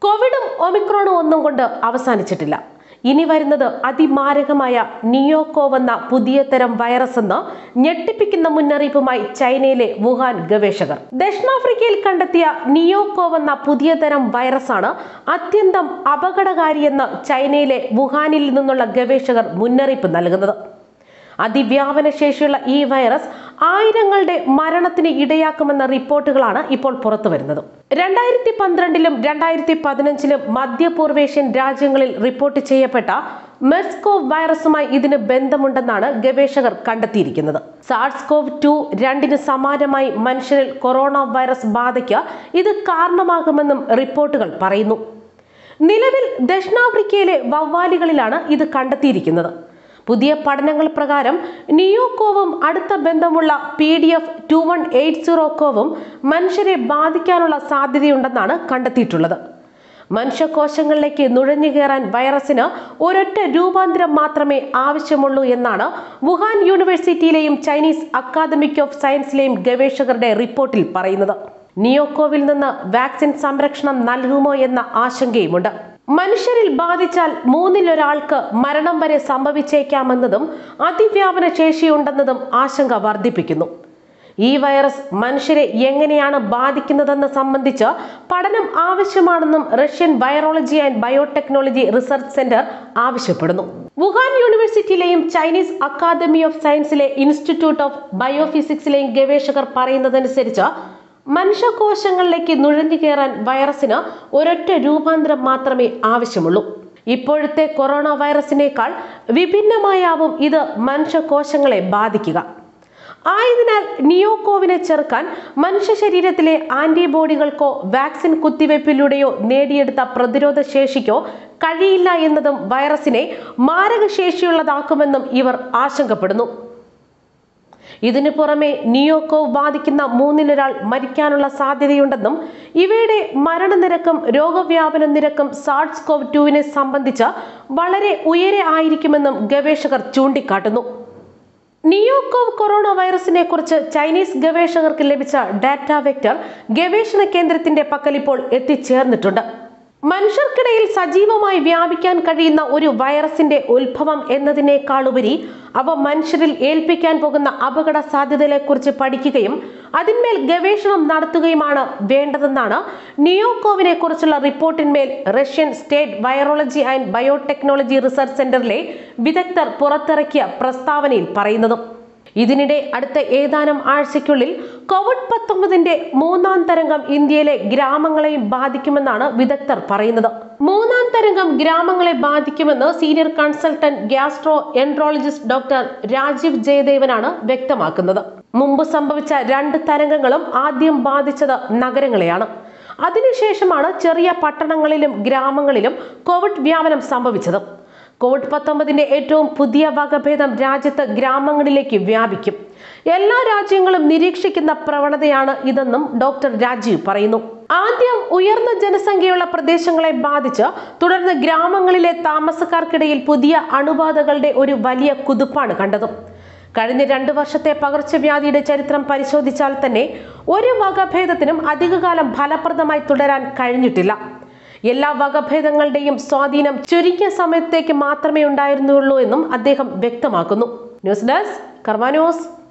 കോവിഡും ഒമിക്രോണും ഒന്നും കൊണ്ട് അവസാനിച്ചിട്ടില്ല ഇനി വരുന്നത് അതിമാരകമായ നിയോക്കോവ് എന്ന പുതിയ തരം വൈറസ് എന്ന് ഞെട്ടിപ്പിക്കുന്ന മുന്നറിയിപ്പുമായി ചൈനയിലെ വുഹാൻ ഗവേഷകർ ദക്ഷിണാഫ്രിക്കയിൽ കണ്ടെത്തിയ നിയോക്കോവ് എന്ന പുതിയ തരം വൈറസാണ് അത്യന്തം അപകടകാരിയെന്ന് ചൈനയിലെ വുഹാനിൽ നിന്നുള്ള ഗവേഷകർ മുന്നറിയിപ്പ് നൽകുന്നത് അതിവ്യാപന ശേഷിയുള്ള ഈ വൈറസ് ആയിരങ്ങളുടെ മരണത്തിന് ഇടയാക്കുമെന്ന റിപ്പോർട്ടുകളാണ് ഇപ്പോൾ പുറത്തു വരുന്നത് രണ്ടായിരത്തി പന്ത്രണ്ടിലും രണ്ടായിരത്തി പതിനഞ്ചിലും മധ്യപൂർവേഷ്യൻ രാജ്യങ്ങളിൽ റിപ്പോർട്ട് ചെയ്യപ്പെട്ട മെർസ്കോവ് വൈറസുമായി ഇതിന് ബന്ധമുണ്ടെന്നാണ് ഗവേഷകർ കണ്ടെത്തിയിരിക്കുന്നത് സാർസ്കോവ് ടു രണ്ടിന് സമാനമായി മനുഷ്യരിൽ കൊറോണ വൈറസ് ബാധയ്ക്ക് ഇത് കാരണമാകുമെന്നും റിപ്പോർട്ടുകൾ പറയുന്നു നിലവിൽ ദക്ഷിണാഫ്രിക്കയിലെ വവ്വാലുകളിലാണ് ഇത് കണ്ടെത്തിയിരിക്കുന്നത് പുതിയ പഠനങ്ങൾ പ്രകാരം നിയോക്കോവും അടുത്ത ബന്ധമുള്ള P D F two one eight zero കോവും മനുഷ്യരെ ബാധിക്കാനുള്ള സാധ്യതയുണ്ടെന്നാണ് കണ്ടെത്തിയിട്ടുള്ളത് മനുഷ്യകോശങ്ങളിലേക്ക് നുഴഞ്ഞു കയറാൻ വൈറസിന് ഒരൊറ്റ രൂപാന്തരം മാത്രമേ ആവശ്യമുള്ളൂ എന്നാണ് വുഹാൻ യൂണിവേഴ്സിറ്റിയിലെയും ചൈനീസ് അക്കാദമിക് ഓഫ് സയൻസിലെയും ഗവേഷകരുടെ റിപ്പോർട്ടിൽ പറയുന്നത് നിയോക്കോവിൽ നിന്ന് വാക്സിൻ സംരക്ഷണം നൽകുമോ എന്ന ആശങ്കയുമുണ്ട് മനുഷ്യരിൽ ബാധിച്ചാൽ മൂന്നിലൊരാൾക്ക് മരണം വരെ സംഭവിച്ചേക്കാമെന്നതും അതിവ്യാപന ശേഷിയുണ്ടെന്നതും ആശങ്ക വർദ്ധിപ്പിക്കുന്നു ഈ വൈറസ് മനുഷ്യരെ എങ്ങനെയാണ് ബാധിക്കുന്നതെന്ന് സംബന്ധിച്ച് പഠനം ആവശ്യമാണെന്നും Russian virology and biotechnology research centre ആവശ്യപ്പെടുന്നു വുഹാൻ യൂണിവേഴ്സിറ്റിയിലെയും ചൈനീസ് അക്കാദമി ഓഫ് സയൻസിലെ ഇൻസ്റ്റിറ്റ്യൂട്ട് ഓഫ് ബയോഫിസിക്സിലെയും ഗവേഷകർ പറയുന്നതനുസരിച്ച് മനുഷ്യകോശങ്ങളിലേക്ക് നുഴഞ്ഞു കയറാൻ വൈറസിന് ഒരൊറ്റ രൂപാന്തരം മാത്രമേ ആവശ്യമുള്ളൂ ഇപ്പോഴത്തെ കൊറോണ വൈറസിനേക്കാൾ വിഭിന്നമായാവും ഇത് മനുഷ്യകോശങ്ങളെ ബാധിക്കുക ആയതിനാൽ നിയോക്കോവിനെ ചെറുക്കാൻ മനുഷ്യ ശരീരത്തിലെ ആന്റിബോഡികൾക്കോ വാക്സിൻ കുത്തിവയ്പ്പിലൂടെയോ നേടിയെടുത്ത പ്രതിരോധ ശേഷിക്കോ കഴിയില്ല എന്നതും വൈറസിനെ മാരകശേഷിയുള്ളതാക്കുമെന്നും ഇവർ ആശങ്കപ്പെടുന്നു ഇതിനു പുറമെ നിയോക്കോവ് ബാധിക്കുന്ന മൂന്നിലൊരാൾ മരിക്കാനുള്ള സാധ്യതയുണ്ടെന്നും ഇവയുടെ മരണനിരക്കും രോഗവ്യാപന നിരക്കും സാർസ് കോവ് ടുവിനെ സംബന്ധിച്ച് വളരെ ഉയരെ ആയിരിക്കുമെന്നും ഗവേഷകർ ചൂണ്ടിക്കാട്ടുന്നു നിയോക്കോവ് കൊറോണ വൈറസിനെ കുറിച്ച് ചൈനീസ് ഗവേഷകർക്ക് ലഭിച്ച ഡാറ്റ വെക്ടർ ഗവേഷണ കേന്ദ്രത്തിന്റെ പക്കൽ ഇപ്പോൾ എത്തിച്ചേർന്നിട്ടുണ്ട് മനുഷ്യർക്കിടയിൽ സജീവമായി വ്യാപിക്കാൻ കഴിയുന്ന ഒരു വൈറസിന്റെ ഉത്ഭവം എന്നതിനേക്കാളുപരി അവ മനുഷ്യരിൽ ഏൽപ്പിക്കാൻ പോകുന്ന അപകട സാധ്യതകളെക്കുറിച്ച് പഠിക്കുകയും അതിന്മേൽ ഗവേഷണം നടത്തുകയുമാണ് വേണ്ടതെന്നാണ് നിയോക്കോവിനെ കുറിച്ചുള്ള റിപ്പോർട്ടിന്മേൽ Russian state virology and biotechnology research സെന്ററിലെ വിദഗ്ധർ പുറത്തിറക്കിയ പ്രസ്താവനയിൽ പറയുന്നത് ഇതിനിടെ അടുത്ത ഏതാനും ആഴ്ചയ്ക്കുള്ളിൽ കോവിഡ് പത്തൊമ്പതിന്റെ മൂന്നാം തരംഗം ഇന്ത്യയിലെ ഗ്രാമങ്ങളെയും ബാധിക്കുമെന്നാണ് വിദഗ്ധർ പറയുന്നത് മൂന്നാം തരംഗം ഗ്രാമങ്ങളെ ബാധിക്കുമെന്ന് senior consultant gastroenterologist doctor Rajeev ജയദേവനാണ് വ്യക്തമാക്കുന്നത് മുമ്പ് സംഭവിച്ച രണ്ട് തരംഗങ്ങളും ആദ്യം ബാധിച്ചത് നഗരങ്ങളെയാണ് അതിനുശേഷമാണ് ചെറിയ പട്ടണങ്ങളിലും ഗ്രാമങ്ങളിലും കോവിഡ് വ്യാപനം സംഭവിച്ചത് കോവിഡ് പത്തൊമ്പതിന്റെ ഏറ്റവും പുതിയ വകഭേദം രാജ്യത്ത് ഗ്രാമങ്ങളിലേക്ക് വ്യാപിക്കും എല്ലാ രാജ്യങ്ങളും നിരീക്ഷിക്കുന്ന പ്രവണതയാണ് ഇതെന്നും ഡോക്ടർ രാജീവ് പറയുന്നു ആദ്യം ഉയർന്ന ജനസംഖ്യയുള്ള പ്രദേശങ്ങളെ ബാധിച്ച് തുടർന്ന് ഗ്രാമങ്ങളിലെ താമസക്കാർക്കിടയിൽ പുതിയ അണുബാധകളുടെ ഒരു വലിയ കുതിപ്പാണ് കണ്ടത് കഴിഞ്ഞ രണ്ടു വർഷത്തെ പകർച്ചവ്യാധിയുടെ ചരിത്രം പരിശോധിച്ചാൽ തന്നെ ഒരു വകഭേദത്തിനും അധികകാലം ഫലപ്രദമായി തുടരാൻ കഴിഞ്ഞിട്ടില്ല എല്ലാ വകഭേദങ്ങളുടെയും സ്വാധീനം ചുരുങ്ങിയ സമയത്തേക്ക് മാത്രമേ ഉണ്ടായിരുന്നുള്ളൂ എന്നും അദ്ദേഹം വ്യക്തമാക്കുന്നു ന്യൂസ് ഡെസ്ക് കർമ്മ ന്യൂസ്